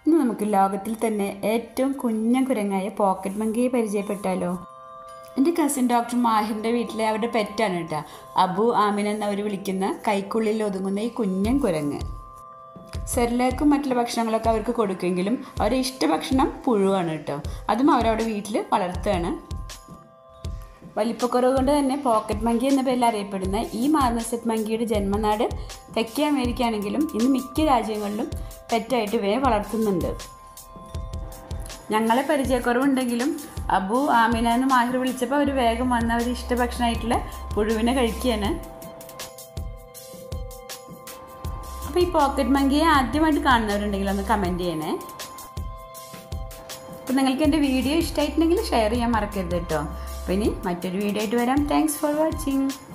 ഇന്ന് നമുക്ക് ലോകത്തിൽ തന്നെ ഏറ്റവും കുഞ്ഞൻ കുരങ്ങായ പോക്കറ്റ് മങ്കിയെ പരിചയപ്പെട്ടാലോ എൻ്റെ കസിൻ ഡോക്ടർ മാഹിറിൻ്റെ വീട്ടിലെ അവരുടെ പെറ്റാണ് കേട്ടോ അബു ആമിന എന്നവർ വിളിക്കുന്ന കൈക്കുള്ളിൽ ഒതുങ്ങുന്ന ഈ കുഞ്ഞൻ കുരങ്ങ് സെറിലേക്കും മറ്റുള്ള ഭക്ഷണങ്ങളൊക്കെ അവർക്ക് കൊടുക്കുമെങ്കിലും അവരുടെ ഇഷ്ട ഭക്ഷണം പുഴുവാണ് കേട്ടോ അതും അവരവിടെ വീട്ടിൽ വളർത്തുകയാണ് വലിപ്പക്കുറവ് കൊണ്ട് തന്നെ പോക്കറ്റ് മങ്കി എന്ന പേരിൽ അറിയപ്പെടുന്ന ഈ മാർമസെറ്റ് മങ്കിയുടെ ജന്മനാട് തെക്കേ അമേരിക്ക ആണെങ്കിലും ഇന്ന് മിക്ക രാജ്യങ്ങളിലും പെറ്റായിട്ട് ഇവയെ വളർത്തുന്നുണ്ട് ഞങ്ങളെ പരിചയക്കുറവുണ്ടെങ്കിലും അബു ആമിന എന്ന് മാഹിർ വിളിച്ചപ്പോൾ അവർ വേഗം വന്ന് അവർ ഇഷ്ടഭക്ഷണമായിട്ടുള്ള പുഴുവിനെ കഴിക്കുകയാണ് അപ്പോൾ ഈ പോക്കറ്റ് മങ്കിയെ ആദ്യമായിട്ട് കാണുന്നവരുണ്ടെങ്കിൽ ഒന്ന് കമൻറ്റ് ചെയ്യണേ അപ്പോൾ നിങ്ങൾക്ക് എൻ്റെ വീഡിയോ ഇഷ്ടമായിട്ടുണ്ടെങ്കിൽ ഷെയർ ചെയ്യാൻ മറക്കരുത് കേട്ടോ അപ്പോൾ ഇനി മറ്റൊരു വീഡിയോ ആയിട്ട് വരാം താങ്ക്സ് ഫോർ വാച്ചിങ്